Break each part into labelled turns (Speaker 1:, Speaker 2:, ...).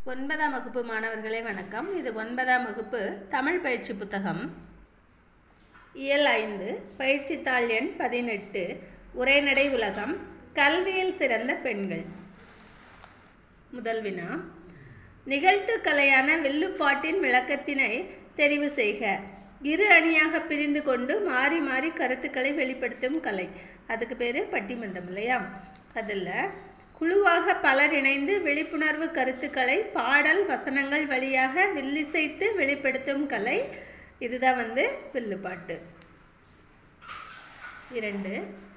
Speaker 1: ஒன்பதாம் வகுப்பு மாணவர்களே வணக்கம் இது ஒன்பதாம் வகுப்பு தமிழ் பயிற்சி புத்தகம் இயல் ஐந்து பயிற்சித்தாள் எண் பதினெட்டு உரைநடை உலகம் கல்வியில் சிறந்த பெண்கள் முதல் வினா நிகழ்த்து கலையான வில்லுப்பாட்டின் விளக்கத்தினை தெரிவு செய்க இரு அணியாக பிரிந்து கொண்டு மாறி மாறி கருத்துக்களை வெளிப்படுத்தும் கலை அதுக்கு பேர் பட்டிமன்றம் இல்லையா அதில் குழுவாக பலர் இணைந்து விழிப்புணர்வு கருத்துக்களை பாடல் வசனங்கள் வழியாக வில்லிசைத்து வெளிப்படுத்தும் கலை இதுதான் வந்து வில்லுப்பாட்டு இரண்டு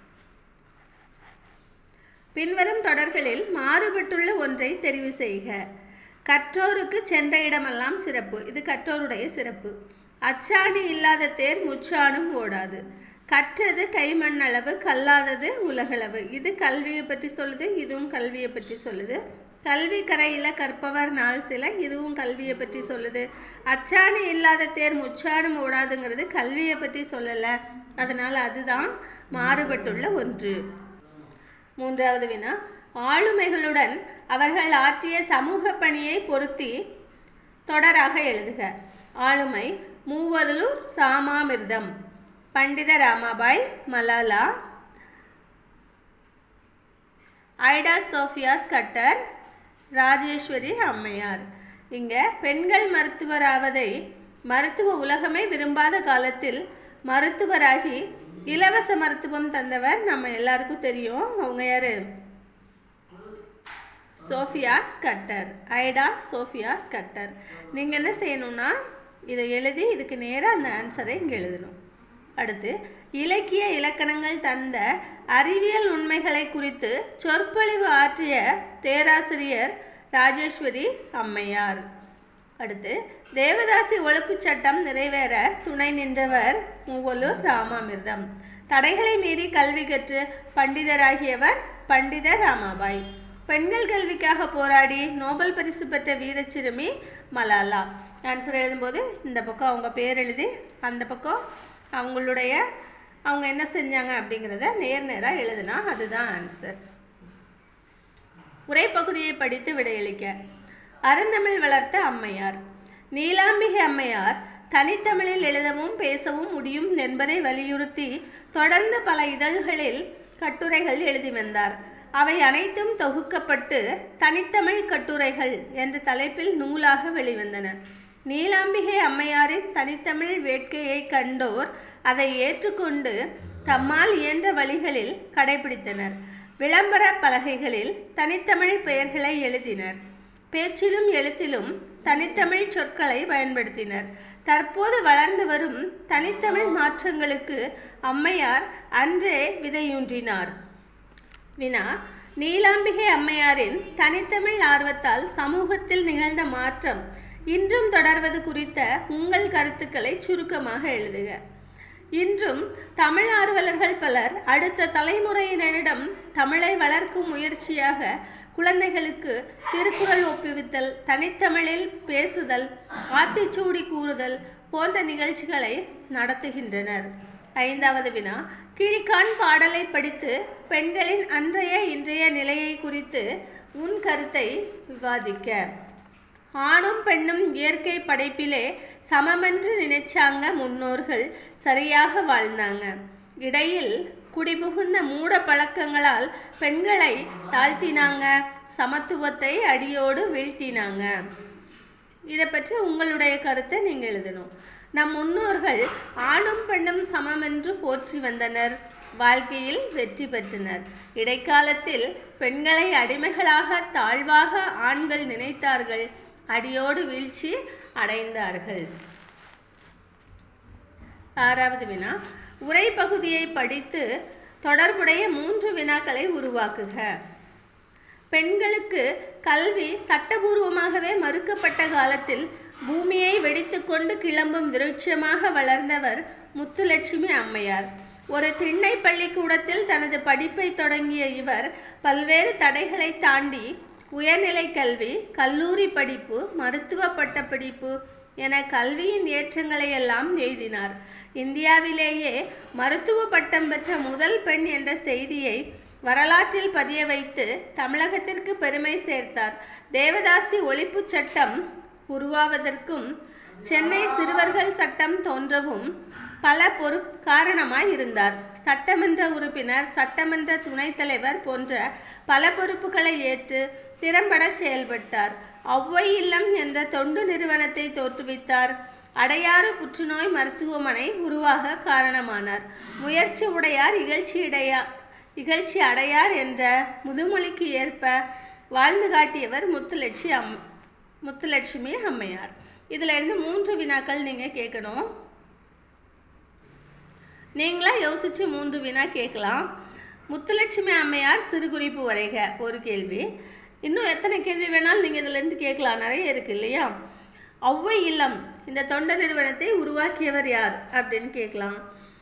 Speaker 1: பின்வரும் தொடர்களில் மாறுபட்டுள்ள ஒன்றை தெரிவு செய்க கற்றோருக்கு சென்ற இடமெல்லாம் சிறப்பு இது கற்றோருடைய சிறப்பு அச்சாணி இல்லாத தேர் முச்சாணும் ஓடாது கற்றது கைமண் அளவு கல்லாதது உலகளவு இது கல்வியை பற்றி சொல்லுது இதுவும் கல்வியை பற்றி சொல்லுது கல்வி கரையில் கற்பவர் நாள் சில இதுவும் கல்வியை பற்றி சொல்லுது அச்சாணி இல்லாத தேர் முச்சாணும் ஓடாதுங்கிறது கல்வியை பற்றி சொல்லலை அதனால் அதுதான் மாறுபட்டுள்ள ஒன்று மூன்றாவது வினா ஆளுமைகளுடன் அவர்கள் ஆற்றிய சமூக பணியை பொருத்தி தொடராக எழுதுக ஆளுமை மூவலூர் ராமாமிர்தம் பண்டித ராமாபாய் மலாலா ஐடா சோஃபியாஸ் கட்டர் ராஜேஸ்வரி அம்மையார் இங்கே பெண்கள் மருத்துவர் ஆவதை மருத்துவ உலகமே விரும்பாத காலத்தில் மருத்துவராகி இலவச மருத்துவம் தந்தவர் நம்ம எல்லாருக்கும் தெரியும் அவங்க யாரு சோஃபியா ஸ்கட்டர் ஐடா சோஃபியா ஸ்கட்டர் நீங்கள் என்ன செய்யணும்னா இதை எழுதி இதுக்கு நேராக அந்த ஆன்சரை இங்கே எழுதணும் அடுத்து இலக்கிய இலக்கணங்கள் தந்த அறிவியல் உண்மைகளை குறித்து சொற்பொழிவு ஆற்றிய பேராசிரியர் ராஜேஸ்வரி அம்மையார் அடுத்து தேவதாசி ஒழிப்புச் சட்டம் நிறைவேற துணை நின்றவர் மூவலூர் ராமாமிர்தம் தடைகளை மீறி கல்வி கற்று பண்டிதராகியவர் பண்டித ராமாபாய் பெண்கள் கல்விக்காக போராடி நோபல் பரிசு பெற்ற வீரச்சிறுமி மலாலா ஆன்சர் எழுதும்போது இந்த பக்கம் அவங்க பேர் எழுதி அந்த பக்கம் அவங்களுடைய அவங்க என்ன செஞ்சாங்க அப்படிங்கிறத நேர் நேராக எழுதுனா அதுதான் ஆன்சர் உரைப்பகுதியை படித்து விடையளிக்க அருந்தமிழ் வளர்த்த அம்மையார் நீலாம்பிகை அம்மையார் தனித்தமிழில் எழுதவும் பேசவும் முடியும் என்பதை வலியுறுத்தி தொடர்ந்து பல இதழ்களில் கட்டுரைகள் எழுதி வந்தார் அவை அனைத்தும் தொகுக்கப்பட்டு தனித்தமிழ் கட்டுரைகள் என்ற தலைப்பில் நூலாக வெளிவந்தன நீலாம்பிகை அம்மையாரின் தனித்தமிழ் வேட்கையை கண்டோர் அதை ஏற்றுக்கொண்டு தம்மால் இயன்ற வழிகளில் கடைபிடித்தனர் விளம்பர பலகைகளில் தனித்தமிழ் பெயர்களை எழுதினர் பேச்சிலும் எழுத்திலும் தனித்தமிழ் சொற்களை பயன்படுத்தினர் தற்போது வளர்ந்து வரும் தனித்தமிழ் மாற்றங்களுக்கு அம்மையார் அன்றே விதையூன்றினார் வினா நீலாம்பிகை அம்மையாரின் தனித்தமிழ் ஆர்வத்தால் சமூகத்தில் நிகழ்ந்த மாற்றம் இன்றும் தொடர்வது குறித்த உங்கள் கருத்துக்களை சுருக்கமாக எழுதுக இன்றும் தமிழ் ஆர்வலர்கள் பலர் அடுத்த தலைமுறையினரிடம் தமிழை வளர்க்கும் முயற்சியாக குழந்தைகளுக்கு திருக்குறள் ஒப்புவித்தல் தனித்தமிழில் பேசுதல் ஆத்திச்சூடி கூறுதல் போன்ற நிகழ்ச்சிகளை நடத்துகின்றனர் ஐந்தாவது வினா கீழ்கான் பாடலை படித்து பெண்களின் அன்றைய இன்றைய நிலையை குறித்து உன் கருத்தை விவாதிக்க ஆணும் பெண்ணும் இயற்கை படைப்பிலே சமமென்று நினைச்சாங்க முன்னோர்கள் சரியாக வாழ்ந்தாங்க இடையில் குடிபுகுந்த மூட பழக்கங்களால் பெண்களை தாழ்த்தினாங்க சமத்துவத்தை அடியோடு வீழ்த்தினாங்க இதை பற்றி உங்களுடைய கருத்தை நீங்கள் எழுதணும் நம் முன்னோர்கள் ஆணும் பெண்ணும் சமமென்று போற்றி வந்தனர் வாழ்க்கையில் வெற்றி பெற்றனர் இடைக்காலத்தில் பெண்களை அடிமைகளாக தாழ்வாக ஆண்கள் நினைத்தார்கள் அடியோடு வீழ்ச்சி அடைந்தார்கள் ஆறாவது வினா உரை பகுதியை படித்து தொடர்புடைய மூன்று வினாக்களை உருவாக்குக பெண்களுக்கு கல்வி சட்டபூர்வமாகவே மறுக்கப்பட்ட காலத்தில் பூமியை வெடித்துக்கொண்டு கிளம்பும் விருட்சமாக வளர்ந்தவர் முத்துலட்சுமி அம்மையார் ஒரு திண்ணை பள்ளிக்கூடத்தில் தனது படிப்பை தொடங்கிய இவர் பல்வேறு தடைகளை தாண்டி உயர்நிலை கல்வி கல்லூரி படிப்பு மருத்துவ பட்டப்படிப்பு என கல்வியின் ஏற்றங்களை எல்லாம் எய்தினார் இந்தியாவிலேயே மருத்துவ பட்டம் பெற்ற முதல் பெண் என்ற செய்தியை வரலாற்றில் பதிய வைத்து தமிழகத்திற்கு பெருமை சேர்த்தார் தேவதாசி ஒழிப்புச் சட்டம் உருவாவதற்கும் சென்னை சிறுவர்கள் சட்டம் தோன்றவும் பல பொறு காரணமாய் இருந்தார் சட்டமன்ற உறுப்பினர் சட்டமன்ற துணைத் தலைவர் போன்ற பல பொறுப்புகளை ஏற்று திறம்பட செயல்பட்டார் ஒவ்வை இல்லம் என்ற தொண்டு நிறுவனத்தை தோற்றுவித்தார் அடையாறு புற்றுநோய் மருத்துவமனை உருவாக காரணமானார் முயற்சி உடையார் இகழ்ச்சி இடையா இகழ்ச்சி அடையார் என்ற முதுமொழிக்கு ஏற்ப வாழ்ந்து காட்டியவர் முத்துலட்சி அம் முத்துலட்சுமி அம்மையார் இதுல இருந்து மூன்று வினாக்கள் நீங்க கேட்கணும் நீங்களா யோசிச்சு மூன்று வினா கேட்கலாம் முத்துலட்சுமி அம்மையார் சிறுகுறிப்பு வரைக ஒரு கேள்வி இன்னும் எத்தனை கேள்வி வேணாலும் நீங்கள் இதிலேருந்து கேட்கலாம் நிறைய இருக்கு இல்லையா ஒவ்வை இல்லம் இந்த தொண்டு நிறுவனத்தை உருவாக்கியவர் யார் அப்படின்னு கேட்கலாம்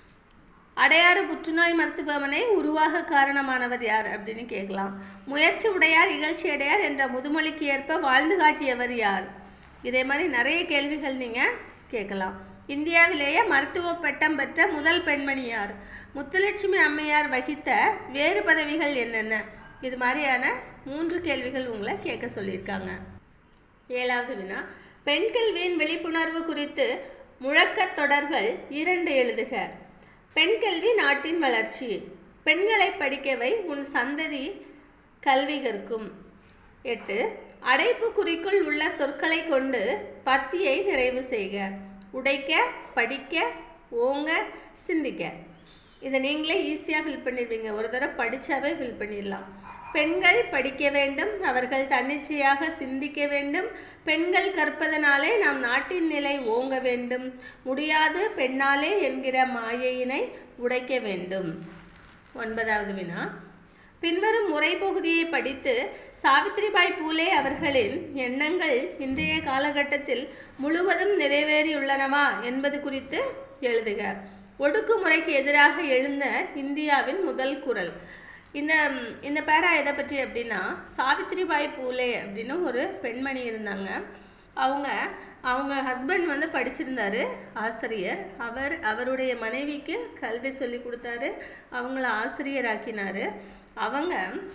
Speaker 1: அடையாறு புற்றுநோய் மருத்துவமனை உருவாக காரணமானவர் யார் அப்படின்னு கேட்கலாம் முயற்சி உடையார் இகழ்ச்சி அடையார் என்ற முதுமொழிக்கு ஏற்ப வாழ்ந்து காட்டியவர் யார் இதே மாதிரி நிறைய கேள்விகள் நீங்கள் கேட்கலாம் இந்தியாவிலேயே மருத்துவ பட்டம் பெற்ற முதல் பெண்மணி யார் முத்துலட்சுமி அம்மையார் வகித்த வேறு பதவிகள் என்னென்ன இது மாதிரியான மூன்று கேள்விகள் உங்களை கேட்க சொல்லியிருக்காங்க ஏழாவது வினா பெண் கல்வியின் விழிப்புணர்வு குறித்து முழக்கத் தொடர்கள் இரண்டு எழுதுக பெண் கல்வி நாட்டின் வளர்ச்சி பெண்களை படிக்கவை உன் சந்ததி கல்வி கற்கும் எட்டு அடைப்பு குறிக்குள் உள்ள சொற்களை கொண்டு பத்தியை நிறைவு செய்க உடைக்க படிக்க ஓங்க சிந்திக்க இதை நீங்களே ஈஸியாக ஃபில் பண்ணிடுவீங்க ஒரு தடவை படித்தாவே ஃபில் பண்ணிடலாம் பெண்கள் படிக்க வேண்டும் அவர்கள் தன்னிச்சையாக சிந்திக்க வேண்டும் பெண்கள் கற்பதனாலே நம் நாட்டின் நிலை ஓங்க வேண்டும் முடியாது பெண்ணாலே என்கிற மாயையினை உடைக்க வேண்டும் ஒன்பதாவது வினா பின்வரும் முறை பகுதியை படித்து சாவித்திரிபாய் பூலே அவர்களின் எண்ணங்கள் இன்றைய காலகட்டத்தில் முழுவதும் நிறைவேறியுள்ளனவா என்பது குறித்து எழுதுக ஒடுக்குமுறைக்கு எதிராக எழுந்த இந்தியாவின் முதல் குரல் இந்த இந்த பேரா எதை பற்றி அப்படின்னா சாவித்திரிபாய் பூலே அப்படின்னு ஒரு பெண்மணி இருந்தாங்க அவங்க அவங்க ஹஸ்பண்ட் வந்து படிச்சிருந்தாரு ஆசிரியர் அவர் அவருடைய மனைவிக்கு கல்வி சொல்லி கொடுத்தாரு அவங்கள ஆசிரியராக்கினாரு அவங்க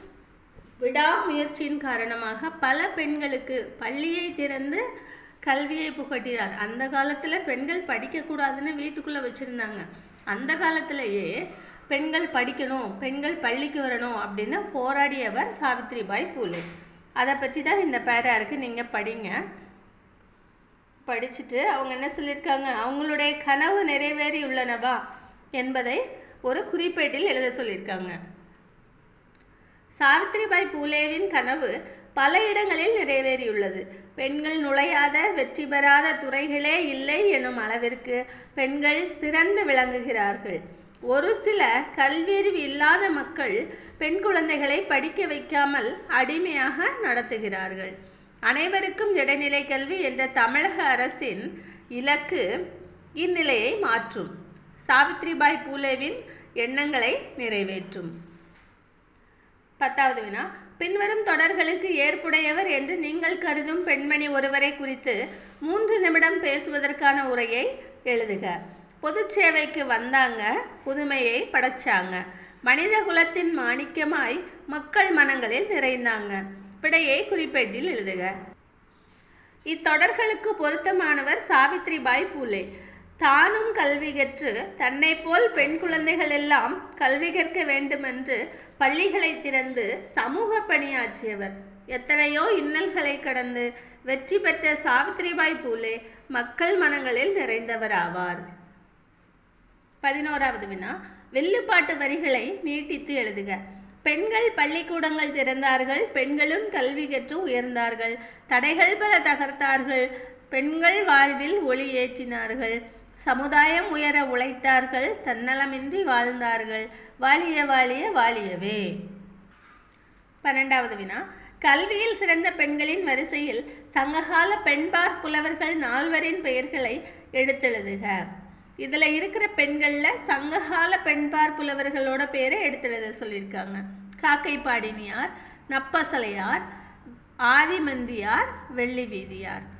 Speaker 1: விடாமுயற்சியின் காரணமாக பல பெண்களுக்கு பள்ளியை திறந்து கல்வியை புகட்டினார் அந்த காலத்தில் பெண்கள் படிக்கக்கூடாதுன்னு வீட்டுக்குள்ளே வச்சுருந்தாங்க அந்த காலத்திலேயே பெண்கள் படிக்கணும் பெண்கள் பள்ளிக்கு வரணும் அப்படின்னு போராடியவர் சாவித்ரிபாய் பூலே அதை பற்றி தான் இந்த பேரா இருக்குது நீங்கள் படிங்க படிச்சுட்டு அவங்க என்ன சொல்லியிருக்காங்க அவங்களுடைய கனவு நிறைவேறி உள்ளனவா என்பதை ஒரு குறிப்பேட்டில் எழுத சொல்லியிருக்காங்க சாவித்திரிபாய் பூலேவின் கனவு பல இடங்களில் நிறைவேறியுள்ளது பெண்கள் நுழையாத வெற்றி பெறாத துறைகளே இல்லை எனும் அளவிற்கு பெண்கள் சிறந்து விளங்குகிறார்கள் ஒரு சில கல்வியறிவு இல்லாத மக்கள் பெண் குழந்தைகளை படிக்க வைக்காமல் அடிமையாக நடத்துகிறார்கள் அனைவருக்கும் இடைநிலை கல்வி என்ற தமிழக அரசின் இலக்கு இந்நிலையை மாற்றும் சாவித்ரிபாய் பூலேவின் எண்ணங்களை நிறைவேற்றும் பத்தாவது வினா பின்வரும் தொடர்களுக்கு ஏற்புடையவர் என்று நீங்கள் கருதும் பெண்மணி ஒருவரை குறித்து மூன்று நிமிடம் பேசுவதற்கான உரையை எழுதுக பொது சேவைக்கு வந்தாங்க புதுமையை படைச்சாங்க மனித குலத்தின் மாணிக்கமாய் மக்கள் மனங்களில் நிறைந்தாங்க விடையை குறிப்பேட்டில் எழுதுக இத்தொடர்களுக்கு பொருத்தமானவர் சாவித்ரிபாய் பூலே தானும் கல்வி கற்று தன்னை போல் பெண் குழந்தைகள் எல்லாம் கல்வி கற்க வேண்டுமென்று பள்ளிகளை திறந்து சமூக பணியாற்றியவர் எத்தனையோ இன்னல்களை கடந்து வெற்றி பெற்ற சாவித்ரிபாய் பூலே மக்கள் மனங்களில் நிறைந்தவர் ஆவார் பதினோராவது வினா வெள்ளுப்பாட்டு வரிகளை நீட்டித்து எழுதுக பெண்கள் பள்ளிக்கூடங்கள் திறந்தார்கள் பெண்களும் கல்வி கற்று உயர்ந்தார்கள் தடைகள் பல தகர்த்தார்கள் பெண்கள் வாழ்வில் ஒளி ஏற்றினார்கள் சமுதாயம் உயர உழைத்தார்கள் தன்னலமின்றி வாழ்ந்தார்கள் வாழிய வாழிய வாழியவே பன்னெண்டாவது வினா கல்வியில் சிறந்த பெண்களின் வரிசையில் சங்ககால பெண்பார் புலவர்கள் நால்வரின் பெயர்களை எடுத்தெழுதுக இதில் இருக்கிற பெண்களில் சங்ககால பெண்பார் புலவர்களோட பேரை எடுத்தெழுத சொல்லியிருக்காங்க காக்கை பாடினியார் நப்பசலையார் ஆதிமந்தியார் வெள்ளி வீதியார்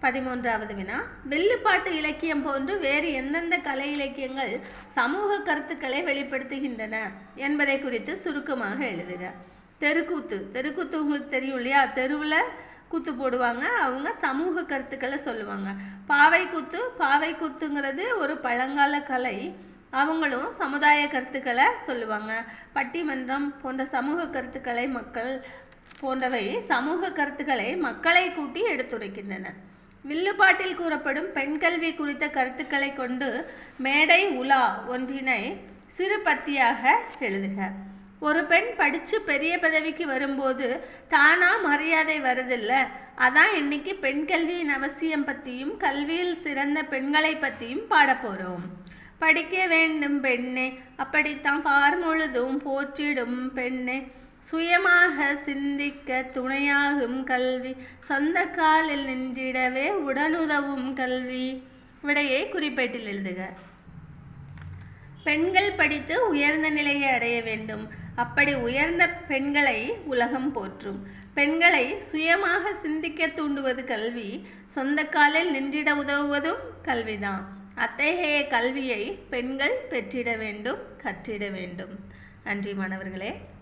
Speaker 1: பதிமூன்றாவது வினா வில்லுப்பாட்டு இலக்கியம் போன்று வேறு எந்தெந்த கலை இலக்கியங்கள் சமூக கருத்துக்களை வெளிப்படுத்துகின்றன என்பதை குறித்து சுருக்கமாக எழுதுக தெருக்கூத்து தெருக்கூத்து உங்களுக்கு தெரியும் இல்லையா தெருவில் கூத்து போடுவாங்க அவங்க சமூக கருத்துக்களை சொல்லுவாங்க பாவை கூத்து பாவை கூத்துங்கிறது ஒரு பழங்கால கலை அவங்களும் சமுதாய கருத்துக்களை சொல்லுவாங்க பட்டிமன்றம் போன்ற சமூக கருத்துக்களை மக்கள் போன்றவை சமூக கருத்துக்களை மக்களை கூட்டி எடுத்துரைக்கின்றன வில்லுப்பாட்டில் கூறப்படும் பெண் கல்வி குறித்த கருத்துக்களை கொண்டு மேடை உலா ஒன்றினை சிறு பத்தியாக எழுதுக ஒரு பெண் படித்து பெரிய பதவிக்கு வரும்போது தானா மரியாதை வருதில்ல அதான் இன்னைக்கு பெண் கல்வியின் அவசியம் பற்றியும் கல்வியில் சிறந்த பெண்களை பற்றியும் பாடப் போகிறோம் படிக்க வேண்டும் பெண்ணே அப்படித்தான் பார் முழுதும் போற்றிடும் பெண்ணே சுயமாக சிந்திக்க துணையாகும் கல்வி சொந்த காலில் நின்றிடவே உடனுதவும் கல்வி விடையை குறிப்பேட்டில் எழுதுக பெண்கள் படித்து உயர்ந்த நிலையை அடைய வேண்டும் அப்படி உயர்ந்த பெண்களை உலகம் போற்றும் பெண்களை சுயமாக சிந்திக்க தூண்டுவது கல்வி சொந்த காலில் நின்றிட உதவுவதும் கல்விதான் அத்தகைய கல்வியை பெண்கள் பெற்றிட வேண்டும் கற்றிட வேண்டும் நன்றி மாணவர்களே